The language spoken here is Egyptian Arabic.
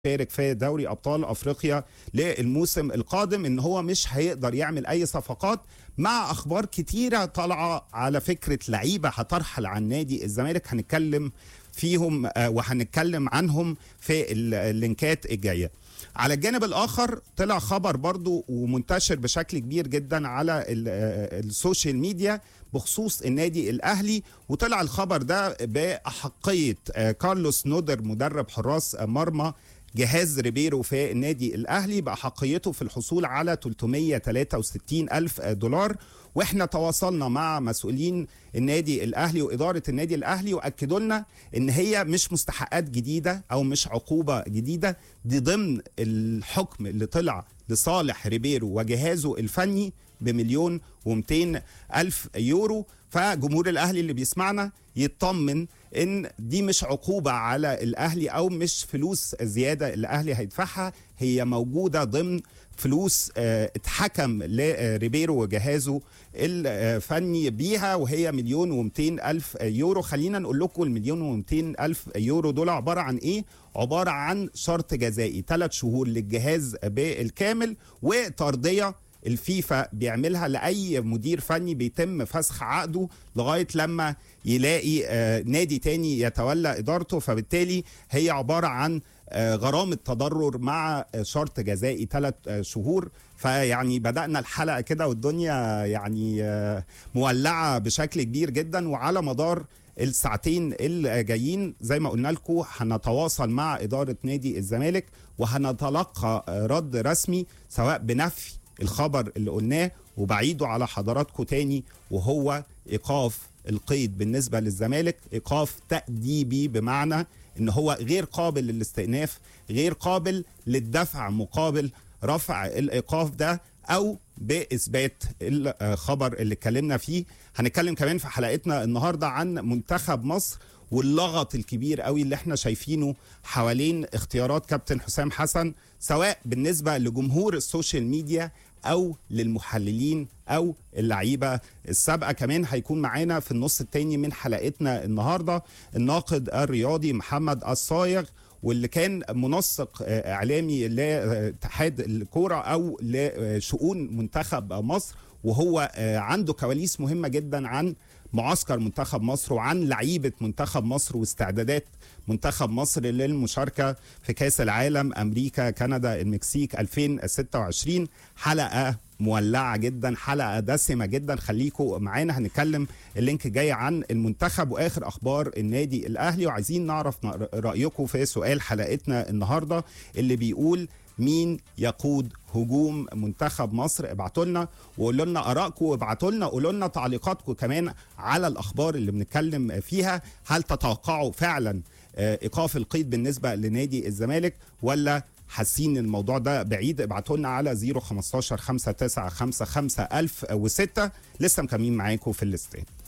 شارك في دوري ابطال افريقيا للموسم القادم ان هو مش هيقدر يعمل اي صفقات مع اخبار كتيره طالعه على فكره لعيبه هترحل عن نادي الزمالك هنتكلم فيهم آه، وهنتكلم عنهم في ال- اللينكات الجايه على الجانب الاخر طلع خبر برضو ومنتشر بشكل كبير جدا على ال- آه، السوشيال ميديا بخصوص النادي الاهلي وطلع الخبر ده باحقيه آه، كارلوس نودر مدرب حراس مرمى جهاز ريبيرو في النادي الاهلي باحقيته في الحصول على 363 الف دولار واحنا تواصلنا مع مسؤولين النادي الاهلي واداره النادي الاهلي واكدوا لنا ان هي مش مستحقات جديده او مش عقوبه جديده دي ضمن الحكم اللي طلع لصالح ريبيرو وجهازه الفني بمليون و200 الف يورو فجمهور الاهلي اللي بيسمعنا يطمن ان دي مش عقوبه على الاهلي او مش فلوس زياده الاهلي هيدفعها هي موجوده ضمن فلوس آه، اتحكم لريبيرو وجهازه الفني بيها وهي مليون ومتين ألف يورو خلينا نقول لكم المليون ومتين ألف يورو دول عبارة عن إيه؟ عبارة عن شرط جزائي ثلاث شهور للجهاز بالكامل وترضية الفيفا بيعملها لاي مدير فني بيتم فسخ عقده لغايه لما يلاقي آه، نادي تاني يتولى ادارته فبالتالي هي عباره عن آه، غرامه تضرر مع آه، شرط جزائي ثلاث شهور فيعني بدانا الحلقه كده والدنيا يعني آه، مولعه بشكل كبير جدا وعلى مدار الساعتين الجايين زي ما قلنا لكم هنتواصل مع اداره نادي الزمالك وهنتلقى آه، رد رسمي سواء بنفي الخبر اللي قلناه وبعيده على حضراتكم تاني وهو ايقاف القيد بالنسبه للزمالك ايقاف تاديبي بمعنى ان هو غير قابل للاستئناف غير قابل للدفع مقابل رفع الايقاف ده او باثبات الخبر اللي اتكلمنا فيه هنتكلم كمان في حلقتنا النهارده عن منتخب مصر واللغط الكبير قوي اللي احنا شايفينه حوالين اختيارات كابتن حسام حسن سواء بالنسبه لجمهور السوشيال ميديا او للمحللين او اللعيبه السابقه كمان هيكون معانا في النص التاني من حلقتنا النهارده الناقد الرياضي محمد الصايغ واللي كان منسق آه، اعلامي لاتحاد الكوره او لشؤون منتخب مصر وهو آه، عنده كواليس مهمه جدا عن معسكر منتخب مصر وعن لعيبه منتخب مصر واستعدادات منتخب مصر للمشاركه في كاس العالم امريكا كندا المكسيك 2026 حلقه مولعه جدا حلقه دسمه جدا خليكم معانا هنتكلم اللينك جاي عن المنتخب واخر اخبار النادي الاهلي وعايزين نعرف رايكم في سؤال حلقتنا النهارده اللي بيقول مين يقود هجوم منتخب مصر ابعتوا لنا وقولوا لنا ارائكم وابعتوا لنا قولوا لنا تعليقاتكم كمان على الاخبار اللي بنتكلم فيها هل تتوقعوا فعلا آه، ايقاف القيد بالنسبه لنادي الزمالك ولا حاسين إن الموضوع ده بعيد ابعتوا لنا على 015 5955 1006 لسه مكملين معاكم في الاستاد